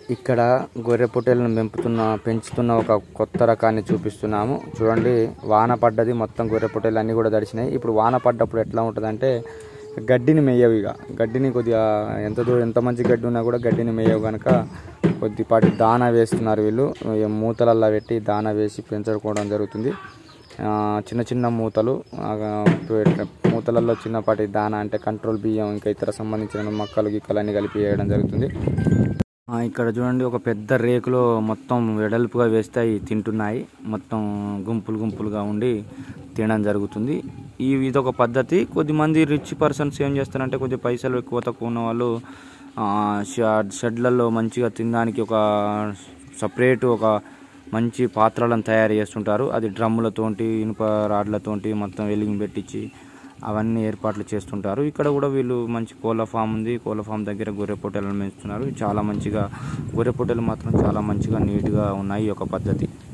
ఇక్కడ గొర్రె పొట్టేలను పెంపుతున్న పెంచుతున్న ఒక కొత్త రకాన్ని చూపిస్తున్నాము చూడండి వాన పడ్డది మొత్తం గొర్రె పొట్టేలు అన్నీ కూడా తడిచినాయి ఇప్పుడు వాన పడ్డప్పుడు ఎట్లా ఉంటుందంటే గడ్డిని మేయవు ఇక గడ్డిని కొద్దిగా ఎంత దూరం ఎంత మంచి గడ్డి ఉన్నా కూడా గడ్డిని మేయవు కనుక కొద్దిపాటి దానా వేస్తున్నారు వీళ్ళు ఈ మూతలల్లో పెట్టి దానా వేసి పెంచుకోవడం జరుగుతుంది ఆ, చిన్న చిన్న మూతలు ఆ, మూతలలో చిన్నపాటి దానా అంటే కంట్రోల్ బియ్యం ఇంకా ఇతర సంబంధించిన మొక్కలు గిక్కలు అన్ని కలిపి వేయడం జరుగుతుంది ఆ, ఇక్కడ చూడండి ఒక పెద్ద రేకులో మొత్తం వెడల్పుగా వేస్తే అవి తింటున్నాయి మొత్తం గుంపులు గుంపులుగా ఉండి తినడం జరుగుతుంది ఈ ఇదొక పద్ధతి కొద్దిమంది రిచ్ పర్సన్స్ ఏం చేస్తారంటే కొద్ది పైసలు ఎక్కువ తక్కువ ఉన్న వాళ్ళు ఆ, షెడ్ షెడ్లలో మంచిగా తినడానికి ఒక సపరేట్ ఒక మంచి పాత్రలను తయారు చేస్తుంటారు అది డ్రమ్ములతోటి ఇనుప రాడ్లతోటి మొత్తం వెలిగి పెట్టించి అవన్నీ ఏర్పాట్లు చేస్తుంటారు ఇక్కడ కూడా వీళ్ళు మంచి కోళ్ళ ఫామ్ ఉంది కోళ్ళ ఫామ్ దగ్గర గొర్రె పొట్టెలను పెంచుతున్నారు చాలా మంచిగా గొర్రె పొట్టెలు మాత్రం చాలా మంచిగా నీట్గా ఉన్నాయి ఈ యొక్క పద్ధతి